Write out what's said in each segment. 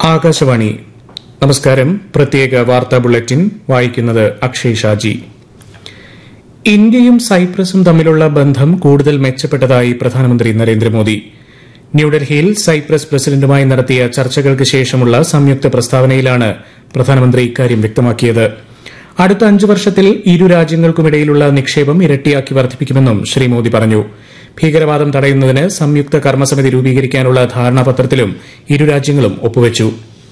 ആകാശവാണി നമസ്കാരം പ്രത്യേക വാർത്താ ബുള്ളറ്റിൻ വായിക്കുന്നത് അക്ഷയ് ഷാജി ഇന്ത്യയും സൈപ്രസും തമ്മിലുള്ള ബന്ധം കൂടുതൽ മെച്ചപ്പെട്ടതായി പ്രധാനമന്ത്രി നരേന്ദ്രമോദി ന്യൂഡൽഹിയിൽ സൈപ്രസ് പ്രസിഡന്റുമായി നടത്തിയ ചർച്ചകൾക്ക് ശേഷമുള്ള സംയുക്ത പ്രസ്താവനയിലാണ് പ്രധാനമന്ത്രി ഇക്കാര്യം വ്യക്തമാക്കിയത് അടുത്ത അഞ്ചു വർഷത്തിൽ ഇരു രാജ്യങ്ങൾക്കുമിടയിലുള്ള നിക്ഷേപം ഇരട്ടിയാക്കി വർദ്ധിപ്പിക്കുമെന്നും ശ്രീ മോദി പറഞ്ഞു ഭീകരവാദം തടയുന്നതിന് സംയുക്ത കർമ്മസമിതി രൂപീകരിക്കാനുള്ള ധാരണാപത്രത്തിലും ഇരു രാജ്യങ്ങളും ഒപ്പുവച്ചു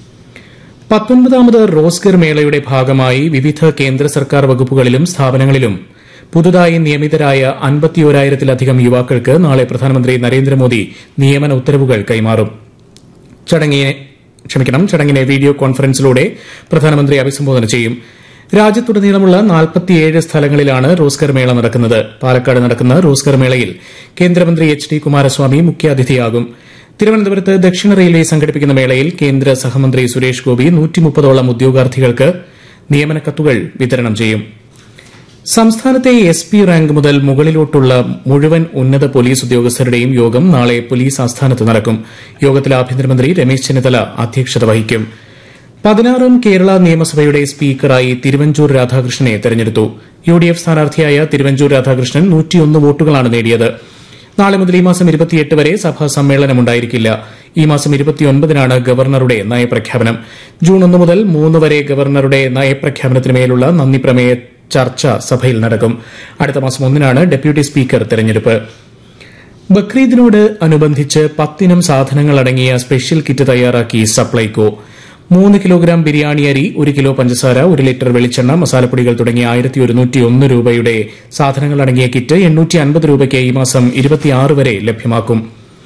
പത്തൊൻപതാമത് റോസ്ഗർ മേളയുടെ ഭാഗമായി വിവിധ കേന്ദ്ര സർക്കാർ വകുപ്പുകളിലും സ്ഥാപനങ്ങളിലും പുതുതായി നിയമിതരായ അൻപത്തിയോരായിരത്തിലധികം യുവാക്കൾക്ക് നാളെ പ്രധാനമന്ത്രി നരേന്ദ്രമോദി നിയമന ഉത്തരവുകൾ കൈമാറും ചടങ്ങിനെ ക്ഷമിക്കണം ചടങ്ങിനെ വീഡിയോ കോൺഫറൻസിലൂടെ പ്രധാനമന്ത്രി അഭിസംബോധന ചെയ്യും രാജ്യത്തുടനീളമുള്ള നാൽപ്പത്തിയേഴ് സ്ഥലങ്ങളിലാണ് റോസ്കർ മേള നടക്കുന്നത് പാലക്കാട് നടക്കുന്ന റോസ്കർ മേളയിൽ കേന്ദ്രമന്ത്രി എച്ച് ഡി കുമാരസ്വാമി മുഖ്യാതിഥിയാകും തിരുവനന്തപുരത്ത് ദക്ഷിണ റെയിൽവേ സംഘടിപ്പിക്കുന്ന മേളയിൽ കേന്ദ്ര സഹമന്ത്രി സുരേഷ് ഗോപി നൂറ്റിമുപ്പതോളം ഉദ്യോഗാർത്ഥികൾക്ക് നിയമന കത്തുകൾ വിതരണം ചെയ്യും സംസ്ഥാനത്തെ എസ് പി റാങ്ക് മുതൽ മുകളിലോട്ടുള്ള മുഴുവൻ ഉന്നത പോലീസ് ഉദ്യോഗസ്ഥരുടെയും യോഗം നാളെ പോലീസ് ആസ്ഥാനത്ത് നടക്കും യോഗത്തിൽ ആഭ്യന്തരമന്ത്രി രമേശ് ചെന്നിത്തല അധ്യക്ഷത വഹിക്കും പതിനാറാം കേരള നിയമസഭയുടെ സ്പീക്കറായി തിരുവഞ്ചൂർ രാധാകൃഷ്ണനെ തെരഞ്ഞെടുത്തു യു ഡി എഫ് സ്ഥാനാർത്ഥിയായ തിരുവഞ്ചൂർ രാധാകൃഷ്ണൻ നൂറ്റിയൊന്ന് വോട്ടുകളാണ് നേടിയത് നാളെ മുതൽ ഈ മാസം ഇരുപത്തിയെട്ട് വരെ സഭാ സമ്മേളനം ഉണ്ടായിരിക്കില്ല ഈ മാസം ഇരുപത്തിയൊൻപതിനാണ് ഗവർണറുടെ നയപ്രഖ്യാപനം ജൂൺ ഒന്ന് മുതൽ മൂന്ന് വരെ ഗവർണറുടെ നയപ്രഖ്യാപനത്തിനുമേലുള്ള നന്ദി പ്രമേയ ചർച്ച സഭയിൽ നടക്കും അടുത്ത മാസം ഒന്നിനാണ് ഡെപ്യൂട്ടി സ്പീക്കർ തെരഞ്ഞെടുപ്പ് ബക്രീദിനോട് അനുബന്ധിച്ച് പത്തിനം സാധനങ്ങൾ അടങ്ങിയ സ്പെഷ്യൽ കിറ്റ് തയ്യാറാക്കി സപ്ലൈകോ മൂന്ന് കിലോഗ്രാം ബിരിയാണി അരി ഒരു കിലോ പഞ്ചസാര ഒരു ലിറ്റർ വെളിച്ചെണ്ണ മസാലപ്പൊടികൾ തുടങ്ങിയ ആയിരത്തി ഒരുന്നൂറ്റി ഒന്ന് രൂപയുടെ സാധനങ്ങൾ അടങ്ങിയ കിറ്റ് എണ്ണൂറ്റി അൻപത് രൂപയ്ക്ക് ഈ മാസം ഇരുപത്തിയാറ് വരെ ലഭ്യമാക്കും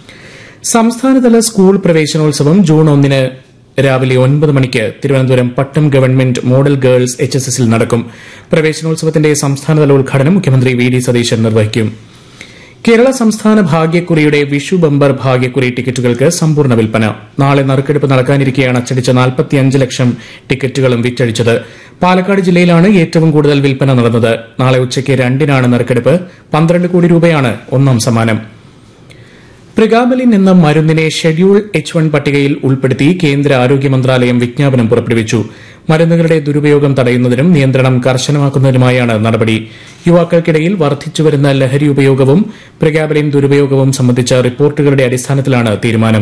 സംസ്ഥാനതല സ്കൂൾ പ്രവേശനോത്സവം ജൂൺ ഒന്നിന് രാവിലെ ഒൻപത് മണിക്ക് Thiruvananthapuram Pattom government model girls H S എസിൽ നടക്കും പ്രവേശനോത്സവത്തിന്റെ സംസ്ഥാനതല ഉദ്ഘാടനം മുഖ്യമന്ത്രി വി ഡി സതീശൻ നിർവഹിക്കും കേരള സംസ്ഥാന ഭാഗ്യക്കുറിയുടെ വിഷു ബമ്പർ ഭാഗ്യക്കുറി ടിക്കറ്റുകൾക്ക് സമ്പൂർണ്ണ വിൽപ്പന നാളെ നറുക്കെടുപ്പ് നടക്കാനിരിക്കെയാണ് അച്ചടിച്ച നാൽപ്പത്തിയഞ്ച് ലക്ഷം ടിക്കറ്റുകളും വിറ്റഴിച്ചത് പാലക്കാട് ജില്ലയിലാണ് ഏറ്റവും കൂടുതൽ വിൽപ്പന നടന്നത് നാളെ ഉച്ചയ്ക്ക് രണ്ടിനാണ് നറുക്കെടുപ്പ് പന്ത്രണ്ട് കോടി രൂപയാണ് ഒന്നാം സമ്മാനം പ്രിഗാബലിൻ എന്ന മരുന്നിനെ ഷെഡ്യൂൾ എച്ച് വൺ പട്ടികയിൽ ഉൾപ്പെടുത്തി കേന്ദ്ര ആരോഗ്യ മന്ത്രാലയം വിജ്ഞാപനം പുറപ്പെടുവിച്ചു മരുന്നുകളുടെ ദുരുപയോഗം തടയുന്നതിനും നിയന്ത്രണം കർശനമാക്കുന്നതിനുമായാണ് നടപടി യുവാക്കൾക്കിടയിൽ വർദ്ധിച്ചുവരുന്ന ലഹരി ഉപയോഗവും പ്രിഗാബലിൻ ദുരുപയോഗവും സംബന്ധിച്ച റിപ്പോർട്ടുകളുടെ അടിസ്ഥാനത്തിലാണ് തീരുമാനം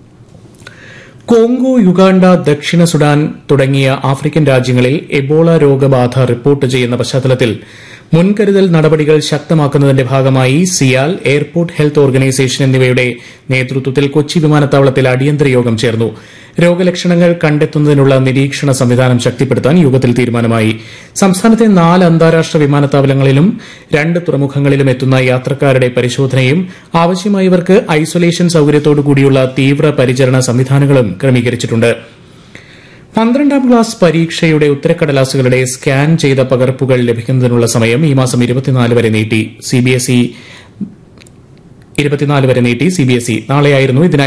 കോങ്കോ യുഗാണ്ട ദക്ഷിണ സുഡാൻ തുടങ്ങിയ ആഫ്രിക്കൻ രാജ്യങ്ങളിൽ എബോള രോഗബാധ റിപ്പോർട്ട് ചെയ്യുന്ന പശ്ചാത്തലത്തിൽ മുൻകരുതൽ നടപടികൾ ശക്തമാക്കുന്നതിന്റെ ഭാഗമായി സിയാൽ എയർപോർട്ട് ഹെൽത്ത് ഓർഗനൈസേഷൻ എന്നിവയുടെ നേതൃത്വത്തിൽ കൊച്ചി വിമാനത്താവളത്തിൽ അടിയന്തര യോഗം ചേർന്നു രോഗലക്ഷണങ്ങൾ കണ്ടെത്തുന്നതിനുള്ള നിരീക്ഷണ സംവിധാനം ശക്തിപ്പെടുത്താൻ യോഗത്തിൽ തീരുമാനമായി സംസ്ഥാനത്തെ നാല് അന്താരാഷ്ട്ര വിമാനത്താവളങ്ങളിലും രണ്ട് തുറമുഖങ്ങളിലും എത്തുന്ന യാത്രക്കാരുടെ പരിശോധനയും ആവശ്യമായവർക്ക് ഐസൊലേഷൻ സൌകര്യത്തോടുകൂടിയുള്ള തീവ്ര പരിചരണ സംവിധാനങ്ങളും ക്രമീകരിച്ചിട്ടുണ്ട് പന്ത്രണ്ടാം ക്ലാസ് പരീക്ഷയുടെ ഉത്തരക്കടലാസുകളുടെ സ്കാൻ ചെയ്ത പകർപ്പുകൾ ലഭിക്കുന്നതിനുള്ള സമയം ഈ മാസം ഇരുപത്തിനാല് വരെ നീട്ടി സിബിഎസ്ഇ ഇരുപത്തിനാല് വരെ നീട്ടി സിബിഎസ്ഇ നാളെയായിരുന്നു ഇതിനായി